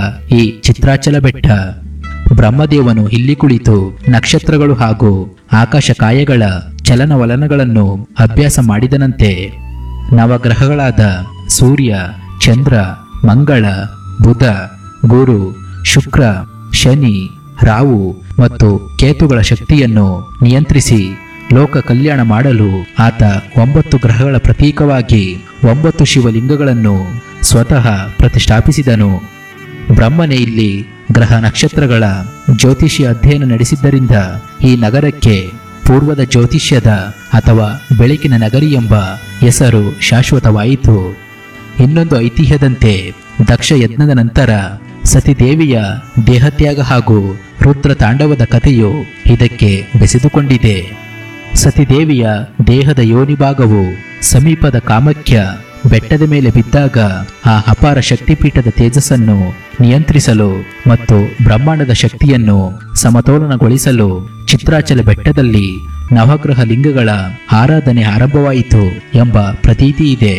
ಈ ಚಿತ್ರಾಚಲ ಬೆಟ್ಟ ಬ್ರಹ್ಮದೇವನು ಇಲ್ಲಿ ಕುಳಿತು ನಕ್ಷತ್ರಗಳು ಹಾಗೂ ಆಕಾಶಕಾಯಗಳ ಚಲನವಲನಗಳನ್ನು ಅಭ್ಯಾಸ ಮಾಡಿದನಂತೆ ನವಗ್ರಹಗಳಾದ ಸೂರ್ಯ ಚಂದ್ರ ಮಂಗಳ ಬುಧ ಗುರು ಶುಕ್ರ ಶನಿ ರಾವು ಮತ್ತು ಕೇತುಗಳ ಶಕ್ತಿಯನ್ನು ನಿಯಂತ್ರಿಸಿ ಲೋಕ ಕಲ್ಯಾಣ ಮಾಡಲು ಆತ ಒಂಬತ್ತು ಗ್ರಹಗಳ ಪ್ರತೀಕವಾಗಿ ಒಂಬತ್ತು ಶಿವಲಿಂಗಗಳನ್ನು ಸ್ವತಃ ಪ್ರತಿಷ್ಠಾಪಿಸಿದನು ಬ್ರಹ್ಮನೇ ಇಲ್ಲಿ ಗ್ರಹ ನಕ್ಷತ್ರಗಳ ಜ್ಯೋತಿಷ್ಯ ಅಧ್ಯಯನ ನಡೆಸಿದ್ದರಿಂದ ಈ ನಗರಕ್ಕೆ ಪೂರ್ವದ ಜ್ಯೋತಿಷ್ಯದ ಅಥವಾ ಬೆಳಕಿನ ನಗರಿ ಎಂಬ ಹೆಸರು ಶಾಶ್ವತವಾಯಿತು ಇನ್ನೊಂದು ಐತಿಹ್ಯದಂತೆ ದಕ್ಷ ಯಜ್ಞದ ನಂತರ ಸತಿದೇವಿಯ ದೇಹತ್ಯಾಗ ಹಾಗೂ ರುದ್ರ ತಾಂಡವದ ಕಥೆಯು ಇದಕ್ಕೆ ಬೆಸೆದುಕೊಂಡಿದೆ ಸತಿದೇವಿಯ ದೇಹದ ಯೋನಿಭಾಗವು ಸಮೀಪದ ಕಾಮಕ್ಯ ಬೆಟ್ಟದ ಮೇಲೆ ಬಿದ್ದಾಗ ಆ ಅಪಾರ ಶಕ್ತಿಪೀಠದ ತೇಜಸ್ಸನ್ನು ನಿಯಂತ್ರಿಸಲು ಮತ್ತು ಬ್ರಹ್ಮಾಂಡದ ಶಕ್ತಿಯನ್ನು ಸಮತೋಲನಗೊಳಿಸಲು ಚಿತ್ರಾಚಲ ಬೆಟ್ಟದಲ್ಲಿ ನವಗ್ರಹ ಲಿಂಗಗಳ ಆರಾಧನೆ ಆರಂಭವಾಯಿತು ಎಂಬ ಪ್ರತೀತಿ ಇದೆ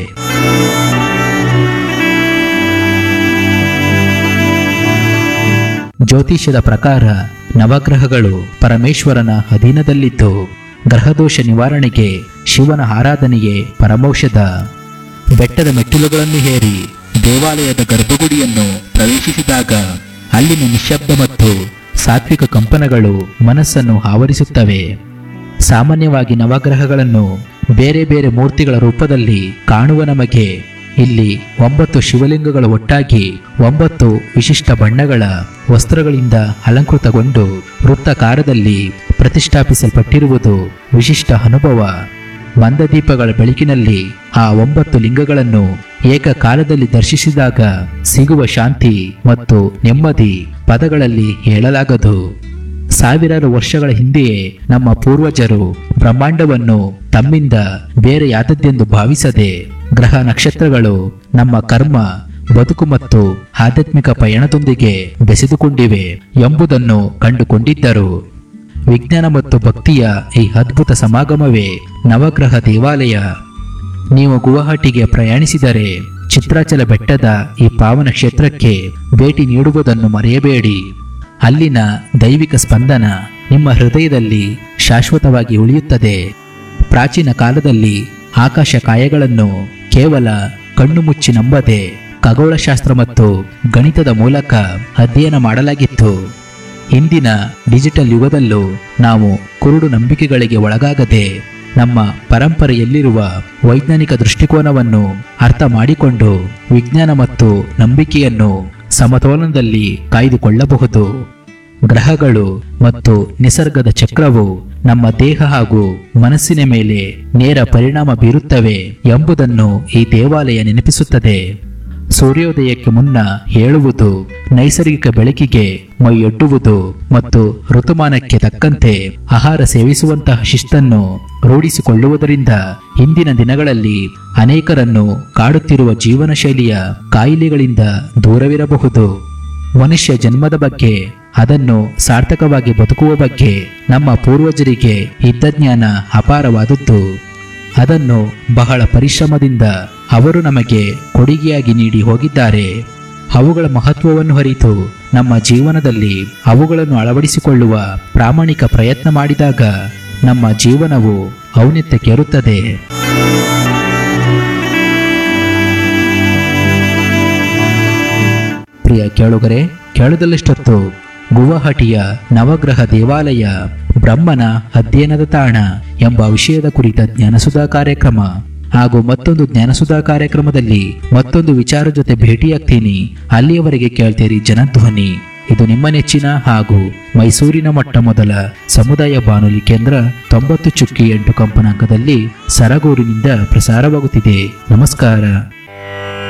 ಜ್ಯೋತಿಷ್ಯದ ಪ್ರಕಾರ ನವಗ್ರಹಗಳು ಪರಮೇಶ್ವರನ ಅಧೀನದಲ್ಲಿದ್ದು ಗ್ರಹದೋಷ ನಿವಾರಣೆಗೆ ಶಿವನ ಆರಾಧನೆಗೆ ಪರಮೌಷಧ ಬೆಟ್ಟದ ಮೆಟ್ಟಿಲುಗಳನ್ನು ಹೇರಿ ದೇವಾಲಯದ ಗರ್ಭಗುಡಿಯನ್ನು ಪ್ರವೇಶಿಸಿದಾಗ ಅಲ್ಲಿನ ನಿಶ್ಶಬ್ದ ಮತ್ತು ಸಾತ್ವಿಕ ಕಂಪನಗಳು ಮನಸ್ಸನ್ನು ಆವರಿಸುತ್ತವೆ ಸಾಮಾನ್ಯವಾಗಿ ನವಗ್ರಹಗಳನ್ನು ಬೇರೆ ಬೇರೆ ಮೂರ್ತಿಗಳ ರೂಪದಲ್ಲಿ ಕಾಣುವ ನಮಗೆ ಇಲ್ಲಿ ಒಂಬತ್ತು ಶಿವಲಿಂಗಗಳು ಒಟ್ಟಾಗಿ ಒಂಬತ್ತು ವಿಶಿಷ್ಟ ಬಣ್ಣಗಳ ವಸ್ತ್ರಗಳಿಂದ ಅಲಂಕೃತಗೊಂಡು ವೃತ್ತಕಾರದಲ್ಲಿ ಪ್ರತಿಷ್ಠಾಪಿಸಲ್ಪಟ್ಟಿರುವುದು ವಿಶಿಷ್ಟ ಅನುಭವ ಮಂದದೀಪಗಳ ಬೆಳಕಿನಲ್ಲಿ ಆ ಒಂಬತ್ತು ಲಿಂಗಗಳನ್ನು ಏಕಕಾಲದಲ್ಲಿ ದರ್ಶಿಸಿದಾಗ ಸಿಗುವ ಶಾಂತಿ ಮತ್ತು ನೆಮ್ಮದಿ ಪದಗಳಲ್ಲಿ ಹೇಳಲಾಗದು ಸಾವಿರಾರು ವರ್ಷಗಳ ಹಿಂದೆಯೇ ನಮ್ಮ ಪೂರ್ವಜರು ಬ್ರಹ್ಮಾಂಡವನ್ನು ತಮ್ಮಿಂದ ಬೇರೆಯಾದದ್ದೆಂದು ಭಾವಿಸದೆ ಗ್ರಹ ನಕ್ಷತ್ರಗಳು ನಮ್ಮ ಕರ್ಮ ಬದುಕು ಮತ್ತು ಆಧ್ಯಾತ್ಮಿಕ ಪಯಣದೊಂದಿಗೆ ಬೆಸೆದುಕೊಂಡಿವೆ ಎಂಬುದನ್ನು ಕಂಡುಕೊಂಡಿದ್ದರು ವಿಜ್ಞಾನ ಮತ್ತು ಭಕ್ತಿಯ ಈ ಅದ್ಭುತ ಸಮಾಗಮವೇ ನವಗ್ರಹ ದೇವಾಲಯ ನೀವು ಗುವಾಹಟಿಗೆ ಪ್ರಯಾಣಿಸಿದರೆ ಚಿತ್ರಾಚಲ ಬೆಟ್ಟದ ಈ ಪಾವನ ಕ್ಷೇತ್ರಕ್ಕೆ ಭೇಟಿ ನೀಡುವುದನ್ನು ಮರೆಯಬೇಡಿ ಅಲ್ಲಿನ ದೈವಿಕ ಸ್ಪಂದನ ನಿಮ್ಮ ಹೃದಯದಲ್ಲಿ ಶಾಶ್ವತವಾಗಿ ಉಳಿಯುತ್ತದೆ ಪ್ರಾಚೀನ ಕಾಲದಲ್ಲಿ ಆಕಾಶ ಕಾಯಗಳನ್ನು ಕೇವಲ ಕಣ್ಣು ಮುಚ್ಚಿ ನಂಬದೆ ಖಗೋಳಶಾಸ್ತ್ರ ಮತ್ತು ಗಣಿತದ ಮೂಲಕ ಅಧ್ಯಯನ ಮಾಡಲಾಗಿತ್ತು ಇಂದಿನ ಡಿಜಿಟಲ್ ಯುಗದಲ್ಲೂ ನಾವು ಕುರುಡು ನಂಬಿಕೆಗಳಿಗೆ ಒಳಗಾಗದೆ ನಮ್ಮ ಪರಂಪರೆಯಲ್ಲಿರುವ ವೈಜ್ಞಾನಿಕ ದೃಷ್ಟಿಕೋನವನ್ನು ಅರ್ಥ ಮಾಡಿಕೊಂಡು ವಿಜ್ಞಾನ ಮತ್ತು ನಂಬಿಕೆಯನ್ನು ಸಮತೋಲನದಲ್ಲಿ ಕಾಯ್ದುಕೊಳ್ಳಬಹುದು ಗ್ರಹಗಳು ಮತ್ತು ನಿಸರ್ಗದ ಚಕ್ರವು ನಮ್ಮ ದೇಹ ಹಾಗೂ ಮನಸ್ಸಿನ ಮೇಲೆ ನೇರ ಪರಿಣಾಮ ಬೀರುತ್ತವೆ ಎಂಬುದನ್ನು ಈ ದೇವಾಲಯ ನೆನಪಿಸುತ್ತದೆ ಸೂರ್ಯೋದಯಕ್ಕೆ ಮುನ್ನ ಹೇಳುವುದು ನೈಸರ್ಗಿಕ ಬೆಳಕಿಗೆ ಮೈಯೊಡ್ಡುವುದು ಮತ್ತು ಋತುಮಾನಕ್ಕೆ ತಕ್ಕಂತೆ ಆಹಾರ ಸೇವಿಸುವಂತಹ ಶಿಸ್ತನ್ನು ರೂಢಿಸಿಕೊಳ್ಳುವುದರಿಂದ ಇಂದಿನ ದಿನಗಳಲ್ಲಿ ಅನೇಕರನ್ನು ಕಾಡುತ್ತಿರುವ ಜೀವನ ಶೈಲಿಯ ಕಾಯಿಲೆಗಳಿಂದ ದೂರವಿರಬಹುದು ಮನುಷ್ಯ ಜನ್ಮದ ಬಗ್ಗೆ ಅದನ್ನು ಸಾರ್ಥಕವಾಗಿ ಬದುಕುವ ಬಗ್ಗೆ ನಮ್ಮ ಪೂರ್ವಜರಿಗೆ ಇದ್ದ ಜ್ಞಾನ ಅಪಾರವಾದದ್ದು ಅದನ್ನು ಬಹಳ ಪರಿಶ್ರಮದಿಂದ ಅವರು ನಮಗೆ ಕೊಡುಗೆಯಾಗಿ ನೀಡಿ ಹೋಗಿದ್ದಾರೆ ಅವುಗಳ ಮಹತ್ವವನ್ನು ಅರಿತು ನಮ್ಮ ಜೀವನದಲ್ಲಿ ಅವುಗಳನ್ನು ಅಳವಡಿಸಿಕೊಳ್ಳುವ ಪ್ರಾಮಾಣಿಕ ಪ್ರಯತ್ನ ಮಾಡಿದಾಗ ನಮ್ಮ ಜೀವನವು ಔನ್ನತ್ಯಕ್ಕೇರುತ್ತದೆ ಪ್ರಿಯ ಕೇಳುಗರೆ ಕೇಳದಲ್ಲಿಷ್ಟೊತ್ತು ಗುವಾಹಟಿಯ ನವಗ್ರಹ ದೇವಾಲಯ ಬ್ರಹ್ಮನ ಅಧ್ಯಯನದ ತಾಣ ಎಂಬ ವಿಷಯದ ಕುರಿತ ಜ್ಞಾನಸುಧಾ ಕಾರ್ಯಕ್ರಮ ಹಾಗೂ ಮತ್ತೊಂದು ಜ್ಞಾನಸುಧಾ ಕಾರ್ಯಕ್ರಮದಲ್ಲಿ ಮತ್ತೊಂದು ವಿಚಾರ ಜೊತೆ ಭೇಟಿಯಾಗ್ತೀನಿ ಅಲ್ಲಿಯವರೆಗೆ ಕೇಳ್ತೀರಿ ಜನಧ್ವನಿ ಇದು ನಿಮ್ಮ ನೆಚ್ಚಿನ ಹಾಗೂ ಮೈಸೂರಿನ ಮೊಟ್ಟ ಮೊದಲ ಸಮುದಾಯ ಬಾನುಲಿ ಕೇಂದ್ರ ತೊಂಬತ್ತು ಚುಕ್ಕಿ ಎಂಟು ಕಂಪನಾಂಕದಲ್ಲಿ ಸರಗೂರಿನಿಂದ ಪ್ರಸಾರವಾಗುತ್ತಿದೆ ನಮಸ್ಕಾರ